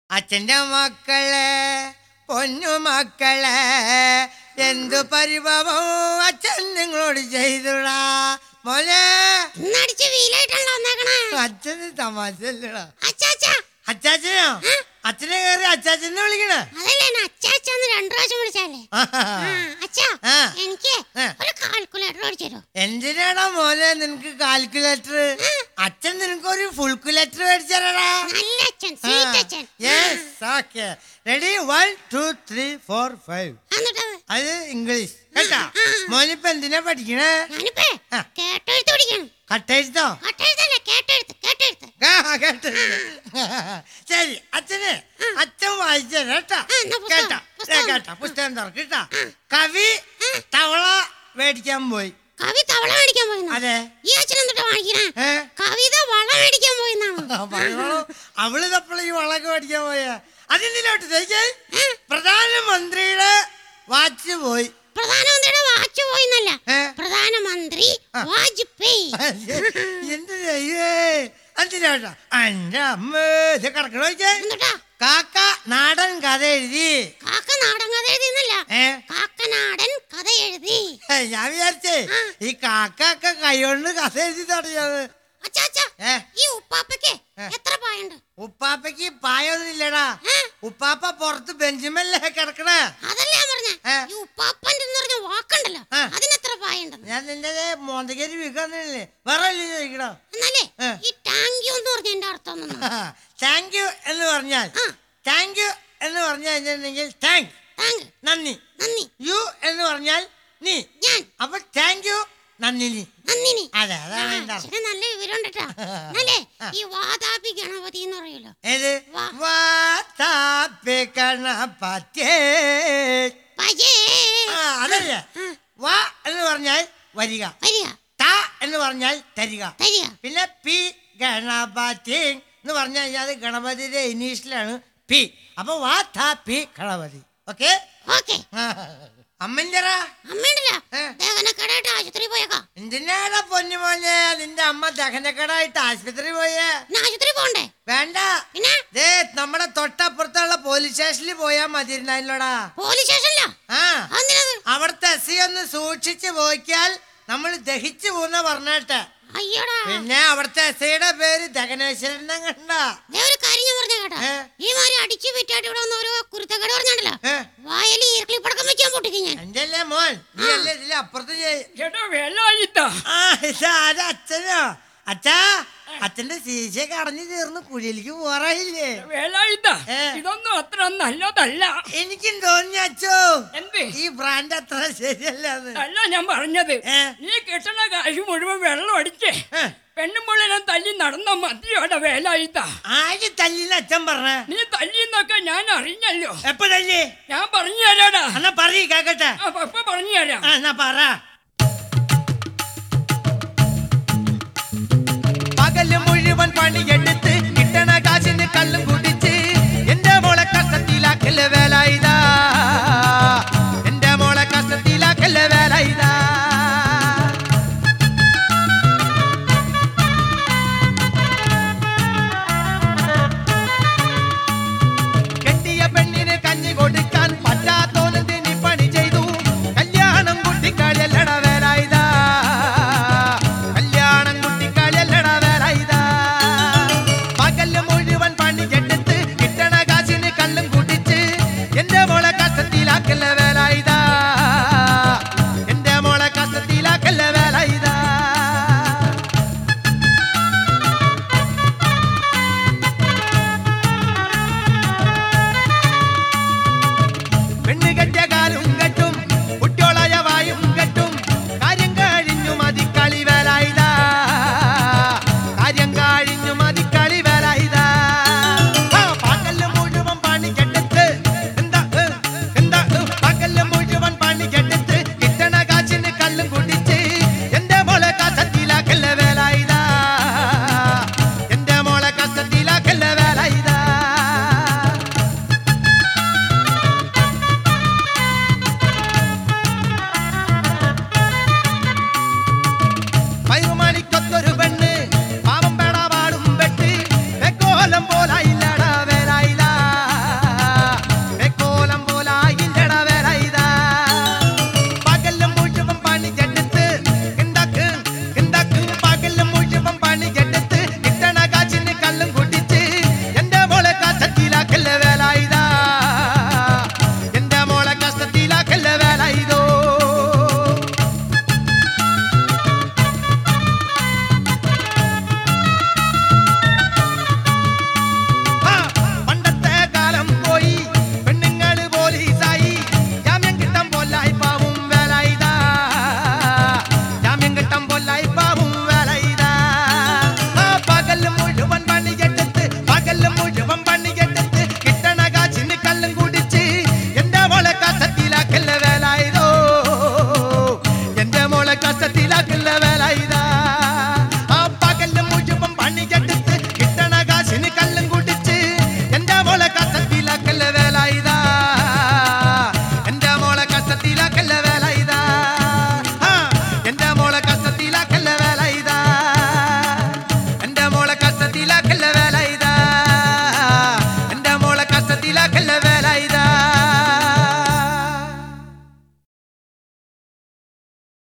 അച്ഛന്റെ മക്കളെ പൊന്നു മക്കളെ എന്തു പരിഭവം അച്ഛൻ നിങ്ങളോട് ചെയ്തുടാ മോനെ ഇന്നടിച്ച് വീലായിട്ടാണല്ലോ വന്നേക്കണേ അച്ഛന് തമാശല്ലടാ അച്ചാച്ചാ അച്ചാച്ചനോ അച്ഛനെ കയറി അച്ചാച്ചനെ വിളിക്കണേ അതല്ലേ എന്നെ അച്ചാച്ചാന്ന് രണ്ടു പ്രാവശ്യം വിളിച്ചാലേ ആ, അച്ഛാ ആ. എനിക്ക് ആ. ഒരു കാൽക്കുലേറ്റർ മേടിച്ചു തരുമോ എന്തിനാടാ മോനെ നിനക്ക് കാൽക്കുലേറ്റർ അച്ഛൻ നിനക്കൊരു ഫുൾക്കുലേറ്റർ മേടിച്ചാലടാ നല്ല അച്ഛൻ സ്വീറ്റ് അച്ഛൻ yes okay ready one two three four five എന്നിട്ടത് അത് ഇംഗ്ലീഷ് കേട്ടാ മോനിപ്പോ എന്തിനാ പഠിക്കണേ ഞാനിപ്പേ ആ. കേട്ടെഴുത്ത് പഠിക്കണം കട്ടെഴുത്തോ കട്ടെഴുത്തല്ല കേട്ടെഴുത്ത് കേട്ടെഴുത്ത് ആ, കേട്ടില്ല. ശരി അച്ഛന് അച്ഛൻ വായിച്ചു കേട്ടാ ആ, എന്നാ പുസ്തകം, കേട്ടാ ഏ, പുസ്തകം. കേട്ടാ പുസ്തകം തുറക്ക് കേട്ടാ കവി തവള മേടിക്കാൻ പോയി കവി തവള മേടിക്കാൻ പോയിന്നോ അതെ ഈ അച്ഛൻ എന്നിട്ട് വാങ്ങിക്കണേ ഏ കവിത വള മേടിക്കാൻ പോയിന്നാണോ ആ, പറഞ്ഞോളൂ. അവള് തപ്പള ഈ വളക്ക് മേടിക്കാൻ പോയ അതിന്തിലോട്ട് ചോദിച്ചേ പ്രധാനമന്ത്രിയുടെ വാച്ച് പോയി പ്രധാനമന്ത്രിയുടെ വാച്ച് പോയിന്നല്ല ഏ? പ്രധാനമന്ത്രി ആ. വാജ്പേയി എന്ത് ചെയ്യേ എന്തിനാട്ടാ എന്റെ അമ്മ ഇത് കിടക്കണ ചോദിച്ചേ എന്നിട്ടാ കാക്ക നാടൻ കഥ എഴുതി കാക്ക നാടൻ കഥ എഴുതിന്നല്ല ഏ കാക്കനാടൻ കഥ എഴുതി ഏ, ഞാൻ വിചാരിച്ചേ ആ. ഈ കാക്ക ഒക്കെ കൈകൊണ്ട് കഥ എഴുതി തുടങ്ങിയത് അച്ഛാ അച്ഛാ ഏ ഈ ഉപ്പാപ്പയ്ക്ക് ഏ. എത്ര പായുണ്ട് ഉപ്പാപ്പയ്ക്ക് പായൊന്നും ഇല്ലടാ ഏ? ഉപ്പാപ്പ പുറത്ത് ബെഞ്ചുമല്ലേ കിടക്കണേ അതല്ലേ ഞാൻ പറഞ്ഞ ഏ. ഈ ഉപ്പാപ്പന്റെ എന്ന് പറഞ്ഞ വാക്കുണ്ടല്ലോ ആ. അതിനെത്ര പായുണ്ടെന്ന് ഞാൻ നിന്റെ മോന്തകേരി വിൽക്കാന്നില്ലേ വേറെ ഇല്ലേ ചോദിക്കണോ എന്നാലേ ഏ. ഈ ടാങ്ക് എന്ന് പറഞ്ഞ എന്റെ അർത്ഥം ഒന്നും താങ്ക് യു എന്ന് പറഞ്ഞാൽ ആ. താങ്ക് യു എന്ന് പറഞ്ഞു കഴിഞ്ഞിട്ടുണ്ടെങ്കിൽ താങ്ക് ടാങ്ക് നന്ദി നന്ദി യു എന്ന് പറഞ്ഞാൽ നീ ഞാൻ അപ്പൊ താങ്ക് യു നന്ദി നീ നന്ദിനി അതെ അതാണ് എന്റെ അർത്ഥം അച്ഛന് നല്ല വിവരം കേട്ടാ എന്നാലേ ഈ വാതാപി ഗണപതി എന്ന് പറയുമല്ലോ ഏത് വാ. വാത്താപ്പിക്കണപത്യേ. പജേ ആ അതല്ലേ വാ എന്ന് പറഞ്ഞാൽ വരിക വരിക ത എന്ന് പറഞ്ഞാൽ തരിക തരിക പിന്നെ പി ഗണപതി എന്ന് പറഞ്ഞു കഴിഞ്ഞാൽ അത് ഗണപതിയുടെ ഇനീഷ്യലാണ് പി അപ്പൊ വാ ത പി ഗണപതി ഓക്കെ ഓക്കെ അമ്മഞ്ചറാ അമ്മയുണ്ടല്ലോ ഏ. ദേഹനക്കടായിട്ട് ആശുപത്രി പോയേക്കാം എന്തിനാടാ പൊന്നുമോനെ നിന്റെ അമ്മ ദഹനക്കടായിട്ട് ആശുപത്രി പോയേ പിന്നെ ആശുപത്രി പോണ്ടേ വേണ്ട പിന്നെ ദേ നമ്മുടെ തൊട്ടപ്പുറത്തുള്ള പോലീസ് സ്റ്റേഷനിൽ പോയാ മതിയിരുന്നല്ലോടാ പോലീസ് സ്റ്റേഷനിലോ ആ അതെന്തിനത് അവിടുത്തെ എസ് ഒന്ന് സൂക്ഷിച്ചു പോയിക്കാൽ നമ്മൾ ദഹിച്ചു പോകുന്ന പറഞ്ഞേട്ടെ അയ്യോടാ പിന്നെ അവിടുത്തെ എസ് ഐയുടെ പേര് ദഹനേശ്വരൻ കണ്ട ദേ ഒരു കാര്യം ഞാൻ പറഞ്ഞ കേട്ടോ ഏ? ഈ മാതിരി അടിച്ചു വിറ്റായിട്ട് ഇവിടെ വന്ന ഓരോ കുരുത്തക്കേട് പറഞ്ഞാണ്ടല്ലോ ഏ വായലി ഈർക്കിളി പടക്കം വെക്കാൻ പൊട്ടിക്കും ഞാൻ എന്റെ അല്ലേ മോൻ നീ അല്ലേ ഇതിലെ അപ്പുറത്ത് ചെയ്- ചേട്ടാ വേലായിട്ടാ ആ ഇതാരാ അച്ഛനോ അച്ഛാ അച്ഛന്റെ ശീശയൊക്കെ അടഞ്ഞു തീർന്ന് കുഴിയിലേക്ക് പോറായില്ലേ വേലായിട്ടാ ഏ. ഇതൊന്നും അത്ര നല്ലതല്ല എനിക്കും തോന്നി അച്ഛോ എന്ത് ഈ ബ്രാൻഡ് അത്ര ശരിയല്ല അത് അല്ല ഞാൻ പറഞ്ഞത് ഏ. നീ കിട്ടണ കാശ് മുഴുവൻ വെള്ളം അടിച്ച് ഏ. പെണ്ണുമ്പിള്ളനെ തല്ലി നടന്ന മതിയോടെ വേലായിട്ടാ ആര് തല്ലിന്ന് അച്ഛൻ പറഞ്ഞ നീ തല്ലിന്നൊക്കെ ഞാൻ അറിഞ്ഞല്ലോ എപ്പോ തല്ലി ഞാൻ പറഞ്ഞു തരാടാ എന്നാ പറയ് കേക്കട്ടെ ആ പപ്പ പറഞ്ഞു തരാം ആ എന്നാ പറ പകല് മുഴുവൻ പണിയെടുത്ത് കിട്ടണ കാശിന് കള്ളും